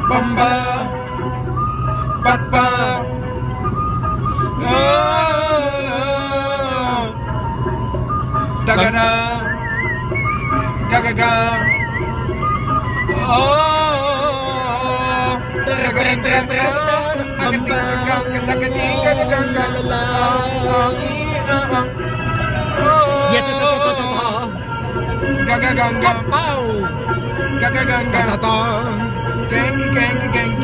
بامبا بابا تاكادا تاكاكا Oh, teren teren Ya ta ta ta ta ta. Gagaganga, Pow. gagaganga, Ta ta. gang gang gang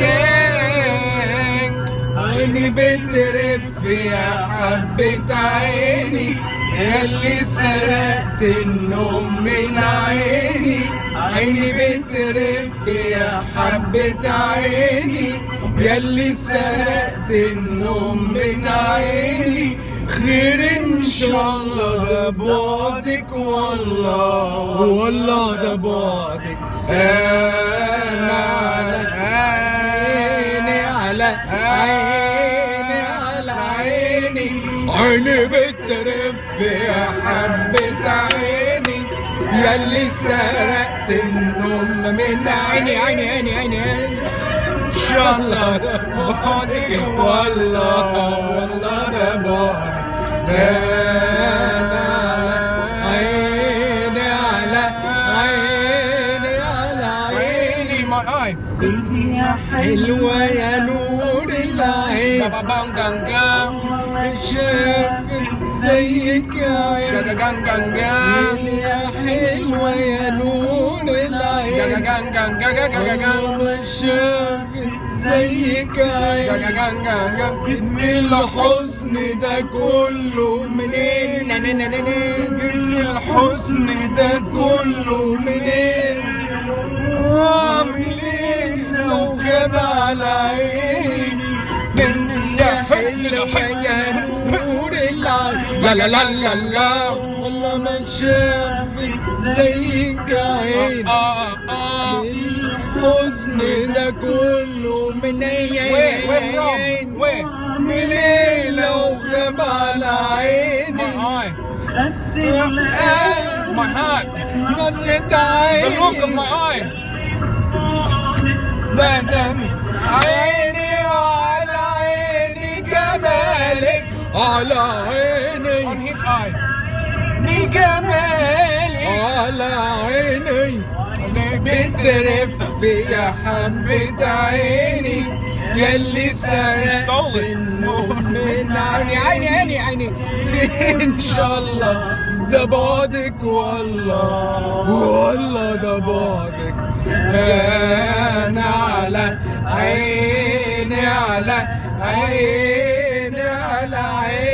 gang. عيني بترف يا حبة عيني اللي سرقت النوم من عيني عيني بترف يا حبة عيني ياللي سرقت النوم من عيني خير ان شاء الله ده بعدك والله والله ده بعدك انا على عيني على عيني على عيني عيني بترف يا حبة عيني ياللي سرقت النوم من عيني عيني عيني عيني ان شاء الله ده بعدك والله والله ده بعدك انا على عيني على عيني على عيني ما اي يا حلوة يا نور العين بابا بام جان جان. شافت زيك يا عين جان جان جان. يا حلوة يا نور العين جان جان جان جان جان جان. ما شافت زيك يا عين جان جان جان جان. الحسن ده كله منين نا نا نا نا نا. جبت الحسن ده كله منين واعمل ايه لو كان على عيني من يا حلوة يا نور العين لا لا لا لا لا. والله ما شافت زيك عين آه آه. الحزن ده كله منين Where where from? Where? من ايه لو غاب على عيني My eye. My heart. نظرة The عيني look of my eye. بدم عيني على عيني جمالك على On عيني his eye. جمالك على عيني بترف يا حبة عيني ياللي سرقت stole it. النوم من عيني عيني عيني عيني ان شاء الله ده بعدك والله والله ده بعدك انا على عيني على عيني على عيني